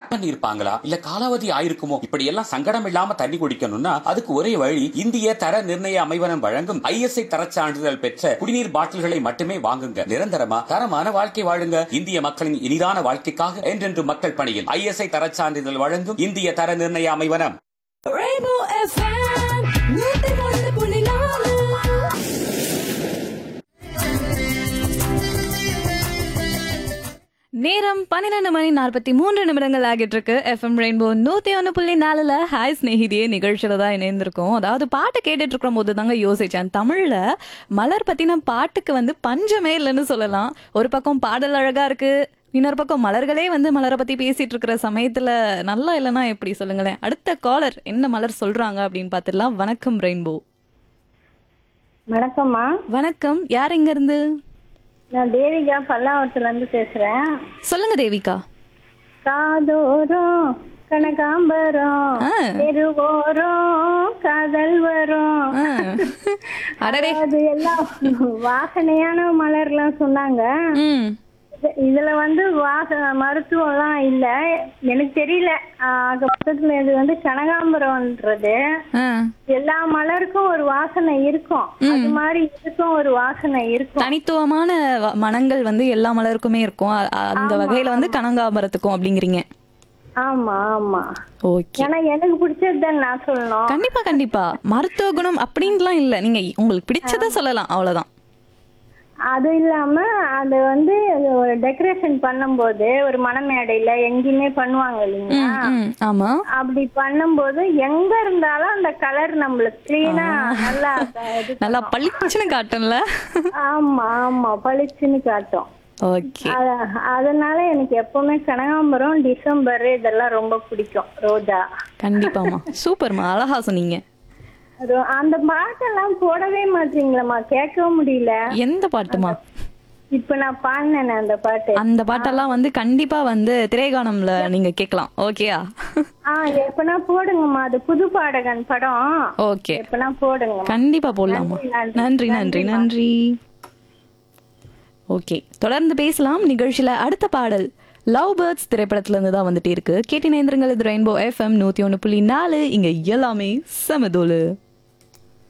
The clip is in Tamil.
பண்ணி இருப்பாங்களா இல்ல காலாவதி ஆயிருக்குமோ இப்படி எல்லாம் சங்கடம் இல்லாம தண்ணி குடிக்கணும்னா அதுக்கு ஒரே வழி இந்திய தர நிர்ணய அமைவனம் வழங்கும் ஐஎஸ்ஐ தரச் சான்றிதழ் பெற்ற குடிநீர் பாட்டில்களை மட்டுமே வாங்குங்க நிரந்தரமா தரமான வாழ்க்கை வாழுங்க இந்திய மக்களின் இனிதான வாழ்க்கைக்காக என்றென்று மக்கள் பணியில் ஐஎஸ்ஐ தரச் சான்றிதழ் வழங்கும் இந்திய தர நிர்ணய அமைவனம் Rainbow FM, நூத்தி ஒன்று புள்ளி நாலு நேரம் பன்னிரெண்டு மணி நாற்பத்தி மூன்று நிமிடங்கள் ஆகிட்டு இருக்கு எஃப்எம் ரெயின்போ நூத்தி ஒன்று புள்ளி நாலுல ஹாய் ஸ்நேகிதியே நிகழ்ச்சியில தான் இணைந்திருக்கோம் அதாவது பாட்டு கேட்டுட்டு இருக்கும் போது தாங்க யோசிச்சேன் தமிழ்ல மலர் பத்தின பாட்டுக்கு வந்து பஞ்சமே இல்லைன்னு சொல்லலாம் ஒரு பக்கம் பாடல் அழகா இருக்கு இன்னொரு பக்கம் மலர்களே வந்து மலரை பத்தி பேசிட்டு இருக்கிற சமயத்துல நல்லா இல்லைன்னா எப்படி சொல்லுங்களேன் அடுத்த காலர் என்ன மலர் சொல்றாங்க அப்படின்னு பார்த்துடலாம் வணக்கம் ரெயின்போ வணக்கம்மா வணக்கம் யார் எங்க இருந்து நான் தேவிகா பல்லாவரத்துல இருந்து பேசுறேன் சொல்லுங்க தேவிகா காதோரம் கனகாம்பரம் ஆ. தெருவோரம் காதல் வரும் ஆ. அடடே அது எல்லாம் வாசனையான மலர்லாம் சொன்னாங்க ம் இது- இதுல வந்து வாச மருத்துவம் எல்லாம் இல்ல எனக்கு தெரியல ஆக மொத்தத்துல இது வந்து கனகாம்பரம்ன்றது ஆ எல்லா மலருக்கும் ஒரு வாசனை இருக்கும் அது மாதிரி இதுக்கும் ஒரு வாசனை இருக்கும் தனித்துவமான வ- மனங்கள் வந்து எல்லா மலருக்குமே இருக்கும் அ- அ- அந்த வகையில வந்து கனகாம்பரத்துக்கும் அப்படிங்கிறீங்க ஆமா ஆமா ஓகே ஏன்னா எனக்கு பிடிச்சதுதான் நான் சொல்லணும் கண்டிப்பா கண்டிப்பா மருத்துவ குணம் அப்படின்லாம் இல்ல நீங்க உங்களுக்கு பிடிச்சத சொல்லலாம் அவ்வளவுதான் அது இல்லாம அது வந்து ஒரு டெக்கரேஷன் பண்ணும்போது ஒரு மணமேடையில எங்கேயுமே பண்ணுவாங்க இல்லைங்களா ம், ஆமா அப்படி பண்ணும்போது எங்க இருந்தாலும் அந்த கலர் நம்மளுக்கு கிளீனா நல்லா இது- நல்லா பளிச்சுன்னு காட்டும்ல ஆமா ஆமா பளிச்சுன்னு காட்டும் ஓகே அத- அதனால எனக்கு எப்பவுமே கனகாம்பரம் டிசம்பர் இதெல்லாம் ரொம்ப பிடிக்கும் ரோஜா கண்டிப்பாமா சூப்பர்மா அழகா சொன்னீங்க ரோ- அந்த பாட்டெல்லாம் போடவே மாட்டீங்களம்மா கேட்கவும் முடியல எந்த பாட்டுமா இப்ப நான் பாடினேன் அந்த பாட்டு அந்த பாட்டெல்லாம் வந்து கண்டிப்பா வந்து திரைகாணம்ல நீங்க கேட்கலாம் ஓகேயா ஆ எப்பனா போடுங்கம்மா அது புது பாடகன் படம் ஓகே எப்பனா போடுங்க கண்டிப்பா போடலாமா நன்றி, நன்றி நன்றி நன்றி ஓகே தொடர்ந்து பேசலாம் நிகழ்ச்சியில அடுத்த பாடல் லவ் பேர்ட்ஸ் திரைப்படத்துல இருந்து தான் வந்துட்டு இருக்கு கேட்டினேந்திரங்கள் இது ரெயின்போ எஃப்எம் நூத்தி ஒன்று புள்ளி நாலு இங்க எல்லாமே சமதோலு